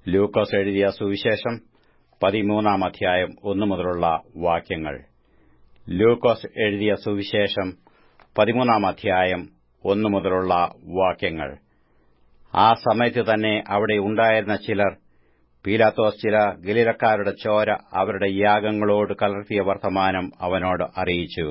ലൂക്കോസ് എഴുതിയ സുവിശേഷം പതിമൂന്നാം അധ്യായം ഒന്നു മുതലുള്ള വാക്യങ്ങൾ ലൂക്കോസ് എഴുതിയ സുവിശേഷം പതിമൂന്നാം അധ്യായം ഒന്നു മുതലുള്ള വാക്യങ്ങൾ ആ സമയത്ത് തന്നെ അവിടെ ഉണ്ടായിരുന്ന ചിലർ പീലാത്തോസ് ചില ഗലീലക്കാരുടെ ചോര അവരുടെ യാഗങ്ങളോട് കലർത്തിയ വർത്തമാനം അവനോട് അറിയിച്ചു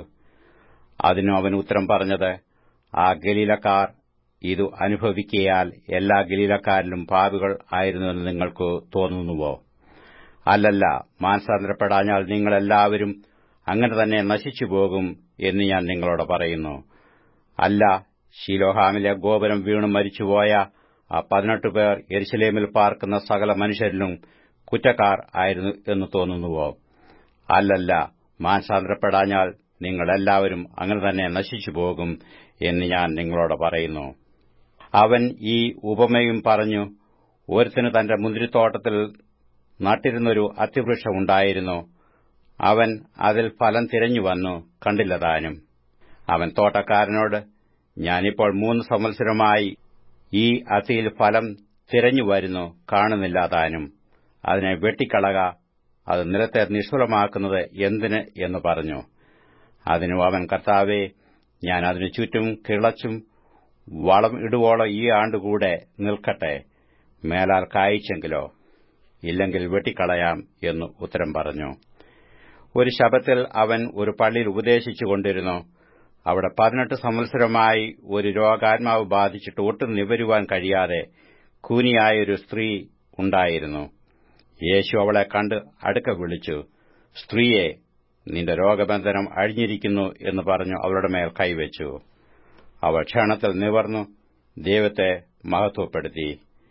അതിനു അവൻ ഉത്തരം പറഞ്ഞത് ആ ഗലീലക്കാർ ഇത് അനുഭവിക്കയാൽ എല്ലാ ഗലീലക്കാരിലും പാപികൾ ആയിരുന്നുവെന്ന് നിങ്ങൾക്ക് തോന്നുന്നുവോ അല്ലല്ല മാനസാന്തരപ്പെടാഞ്ഞാൽ നിങ്ങളെല്ലാവരും അങ്ങനെ തന്നെ നശിച്ചുപോകും എന്ന് ഞാൻ നിങ്ങളോട് പറയുന്നു അല്ല ശീലോഹാമിലെ ഗോപുരം വീണു മരിച്ചുപോയ ആ പതിനെട്ട് പേർ എരിശിലേമിൽ പാർക്കുന്ന സകല മനുഷ്യരിലും കുറ്റക്കാർ ആയിരുന്നു എന്ന് തോന്നുന്നുവോ അല്ലല്ല മാനസാന്തരപ്പെടാഞ്ഞാൽ നിങ്ങളെല്ലാവരും അങ്ങനെ തന്നെ നശിച്ചുപോകും എന്ന് ഞാൻ നിങ്ങളോട് പറയുന്നു അവൻ ഈ ഉപമയും പറഞ്ഞു ഒരുത്തിന് തന്റെ മുന്തിരിത്തോട്ടത്തിൽ നട്ടിരുന്നൊരു അത്തിവൃക്ഷമുണ്ടായിരുന്നു അവൻ അതിൽ ഫലം തിരഞ്ഞു വന്നു കണ്ടില്ലതാനും അവൻ തോട്ടക്കാരനോട് ഞാനിപ്പോൾ മൂന്ന് സംവത്സരമായി ഈ അതിയിൽ ഫലം തിരഞ്ഞു വരുന്നു കാണുന്നില്ല താനും അതിനെ വെട്ടിക്കളക അത് നിലത്തെ നിഷ്ഫലമാക്കുന്നത് എന്തിന് എന്ന് പറഞ്ഞു അതിനു അവൻ കർത്താവെ ഞാൻ അതിനു ചുറ്റും കിളച്ചും വളം ഇടുവോളം ഈ ആണ്ടുകൂടെ നിൽക്കട്ടെ മേലാൽ കായിച്ചെങ്കിലോ ഇല്ലെങ്കിൽ വെട്ടിക്കളയാം എന്ന് ഉത്തരം പറഞ്ഞു ഒരു ശബത്തിൽ അവൻ ഒരു പള്ളിയിൽ ഉപദേശിച്ചുകൊണ്ടിരുന്നു അവിടെ പതിനെട്ട് സംവത്സരമായി ഒരു രോഗാത്മാവ് ബാധിച്ചിട്ട് ഒട്ടും നിവരുവാൻ കഴിയാതെ കൂനിയായൊരു സ്ത്രീ ഉണ്ടായിരുന്നു യേശു അവളെ കണ്ട് അടുക്ക വിളിച്ചു സ്ത്രീയെ നിന്റെ രോഗബന്ധനം അഴിഞ്ഞിരിക്കുന്നു എന്ന് പറഞ്ഞു അവളുടെ മേൽ കൈവച്ചു അവൾ ക്ഷണത്തിൽ നിവർന്നു ദൈവത്തെ മഹത്വപ്പെടുത്തി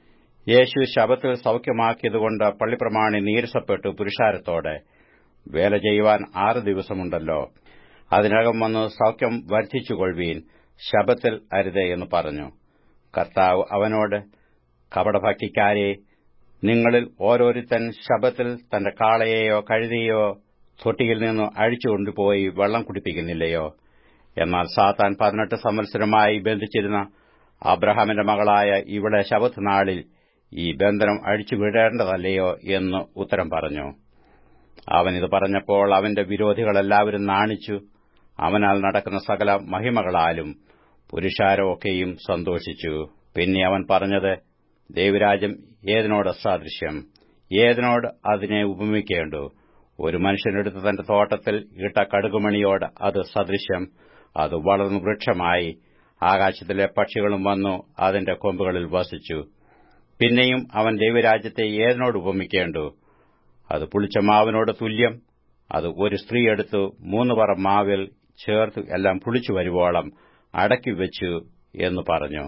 യേശു ശബത്തിൽ സൌഖ്യമാക്കിയതുകൊണ്ട് പള്ളിപ്രമാണി നീരസപ്പെട്ടു പുരുഷാരത്തോടെ വേല ചെയ്യുവാൻ ആറ് ദിവസമുണ്ടല്ലോ അതിനകം വന്ന് സൌഖ്യം വർദ്ധിച്ചുകൊള്ളുവീൻ ശബത്തിൽ അരുതേ എന്ന് പറഞ്ഞു കർത്താവ് അവനോട് കപടഭക്തിക്കാരെ നിങ്ങളിൽ ഓരോരുത്തൻ ശബത്തിൽ തന്റെ കാളയെയോ കഴുതിയോ തൊട്ടിയിൽ നിന്ന് അഴിച്ചുകൊണ്ടുപോയി വെള്ളം കുടിപ്പിക്കുന്നില്ലയോ എന്നാൽ സാത്താൻ പതിനെട്ട് സംവത്സരമായി ബന്ധിച്ചിരുന്ന അബ്രഹാമിന്റെ മകളായ ഇവിടെ ശബത്ത് നാളിൽ ഈ ബന്ധനം അഴിച്ചുവിടേണ്ടതല്ലയോ എന്ന് ഉത്തരം പറഞ്ഞു അവനിത് പറഞ്ഞപ്പോൾ അവന്റെ വിരോധികളെല്ലാവരും നാണിച്ചു അവനാൽ നടക്കുന്ന സകല മഹിമകളാലും പുരുഷാരമൊക്കെയും സന്തോഷിച്ചു പിന്നെ അവൻ പറഞ്ഞത് ദൈവരാജ്യം ഏതിനോട് സാദൃശ്യം ഏതിനോട് അതിനെ ഉപമിക്കേണ്ടു ഒരു മനുഷ്യനെടുത്ത് തന്റെ തോട്ടത്തിൽ ഇട്ട കടുകുമണിയോട് അത് സദൃശ്യം അത് വളർന്നു വൃക്ഷമായി ആകാശത്തിലെ പക്ഷികളും വന്നു അതിന്റെ കൊമ്പുകളിൽ വസിച്ചു പിന്നെയും അവൻ ദൈവരാജ്യത്തെ ഏതിനോട് ഉപമിക്കേണ്ടു അത് പുളിച്ച മാവിനോട് തുല്യം അത് ഒരു സ്ത്രീ എടുത്തു മൂന്ന് പറ മാവിൽ ചേർത്ത് എല്ലാം പുളിച്ചു വരുവോളം അടക്കി വെച്ചു എന്ന് പറഞ്ഞു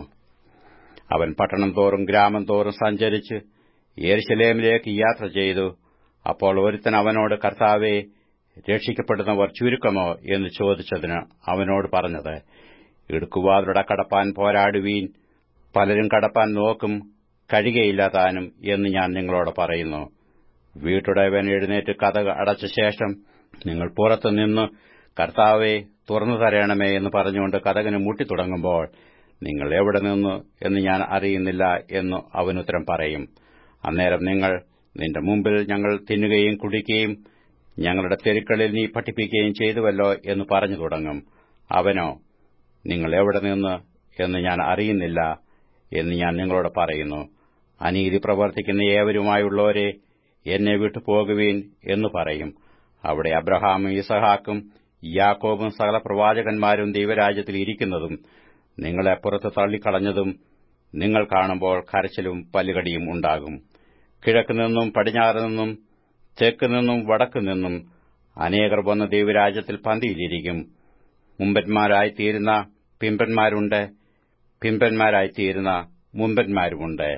അവൻ പട്ടണം തോറും ഗ്രാമം തോറും സഞ്ചരിച്ച് യേർശലേമിലേക്ക് യാത്ര ചെയ്തു അപ്പോൾ ഒരുത്തൻ അവനോട് കർത്താവെ രക്ഷിക്കപ്പെടുന്നവർ ചുരുക്കമോ എന്ന് ചോദിച്ചതിന് അവനോട് പറഞ്ഞത് ഇടുക്കുവാതിലൂടെ കടപ്പാൻ പോരാടുവീൻ പലരും കടപ്പാൻ നോക്കും കഴിയുകയില്ല താനും എന്ന് ഞാൻ നിങ്ങളോട് പറയുന്നു വീട്ടുടയവൻ എഴുന്നേറ്റ് കഥ അടച്ച ശേഷം നിങ്ങൾ പുറത്തുനിന്ന് കർത്താവെ തുറന്നു തരണമേ എന്ന് പറഞ്ഞുകൊണ്ട് കഥകിന് മുട്ടിത്തുടങ്ങുമ്പോൾ നിങ്ങൾ എവിടെ നിന്നു എന്ന് ഞാൻ അറിയുന്നില്ല എന്ന് അവനുത്തരം പറയും അന്നേരം നിങ്ങൾ നിന്റെ മുമ്പിൽ ഞങ്ങൾ തിന്നുകയും കുടിക്കുകയും ഞങ്ങളുടെ തെരുക്കളിൽ നീ പഠിപ്പിക്കുകയും ചെയ്തുവല്ലോ എന്ന് പറഞ്ഞു തുടങ്ങും അവനോ നിങ്ങൾ എവിടെ നിന്ന് എന്ന് ഞാൻ അറിയുന്നില്ല എന്ന് ഞാൻ നിങ്ങളോട് പറയുന്നു അനീതി പ്രവർത്തിക്കുന്ന ഏവരുമായുള്ളവരെ എന്നെ വിട്ടു പോകുവീൻ എന്ന് പറയും അവിടെ അബ്രഹാമും ഇസഹാക്കും യാക്കോബും സകല പ്രവാചകന്മാരും ദൈവരാജ്യത്തിൽ ഇരിക്കുന്നതും നിങ്ങളെ പുറത്ത് തള്ളിക്കളഞ്ഞതും നിങ്ങൾ കാണുമ്പോൾ കരച്ചിലും പല്ലുകടിയും ഉണ്ടാകും കിഴക്കുനിന്നും പടിഞ്ഞാറ് നിന്നും തെക്ക് നിന്നും വടക്കു നിന്നും അനേകർ വന്ന് ദൈവരാജ്യത്തിൽ പന്തിയിലിരിക്കും മുമ്പന്മാരായിത്തീരുന്ന പിമ്പന്മാരുണ്ട് പിമ്പന്മാരായിത്തീരുന്ന മുമ്പന്മാരുമുണ്ട്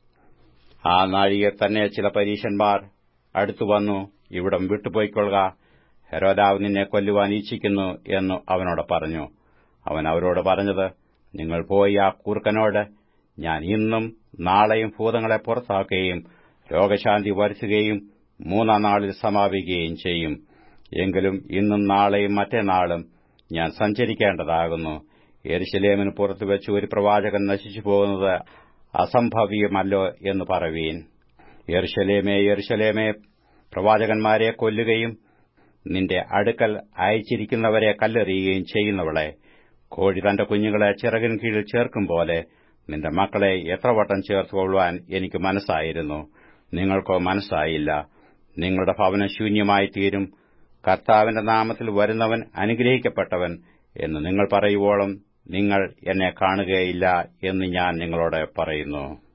ആ നാഴികർ തന്നെ ചില പരീശന്മാർ അടുത്തു വന്നു ഇവിടം വിട്ടുപോയിക്കൊള്ളുക ഹെരോദാവ് നിന്നെ കൊല്ലുവാൻ ഇച്ഛിക്കുന്നു എന്ന് അവനോട് പറഞ്ഞു അവൻ അവരോട് പറഞ്ഞത് നിങ്ങൾ പോയി ആ കൂർക്കനോട് ഞാൻ ഇന്നും നാളെയും ഭൂതങ്ങളെ പുറത്താക്കുകയും രോഗശാന്തി വരുത്തുകയും മൂന്നാം നാളിൽ സമാപിക്കുകയും ചെയ്യും എങ്കിലും ഇന്നും നാളെയും മറ്റന്നാളും ഞാൻ സഞ്ചരിക്കേണ്ടതാകുന്നു എരിശിലേമിന് പുറത്തുവെച്ച് ഒരു പ്രവാചകൻ നശിച്ചു പോകുന്നത് അസംഭവ്യമല്ലോ എന്ന് പറവീൻ യെരുശലേമേ യെരുശലേമേ പ്രവാചകന്മാരെ കൊല്ലുകയും നിന്റെ അടുക്കൽ അയച്ചിരിക്കുന്നവരെ കല്ലെറിയുകയും ചെയ്യുന്നവളെ കോഴി തന്റെ കുഞ്ഞുങ്ങളെ ചിറകിൻ കീഴിൽ ചേർക്കും പോലെ നിന്റെ മക്കളെ എത്ര വട്ടം ചേർത്തുകൊള്ളുവാൻ എനിക്ക് മനസ്സായിരുന്നു നിങ്ങൾക്കോ മനസ്സായില്ല നിങ്ങളുടെ ഭവനം ശൂന്യമായി തീരും കർത്താവിന്റെ നാമത്തിൽ വരുന്നവൻ അനുഗ്രഹിക്കപ്പെട്ടവൻ എന്ന് നിങ്ങൾ പറയുവോളം നിങ്ങൾ എന്നെ കാണുകയില്ല എന്ന് ഞാൻ നിങ്ങളോട് പറയുന്നു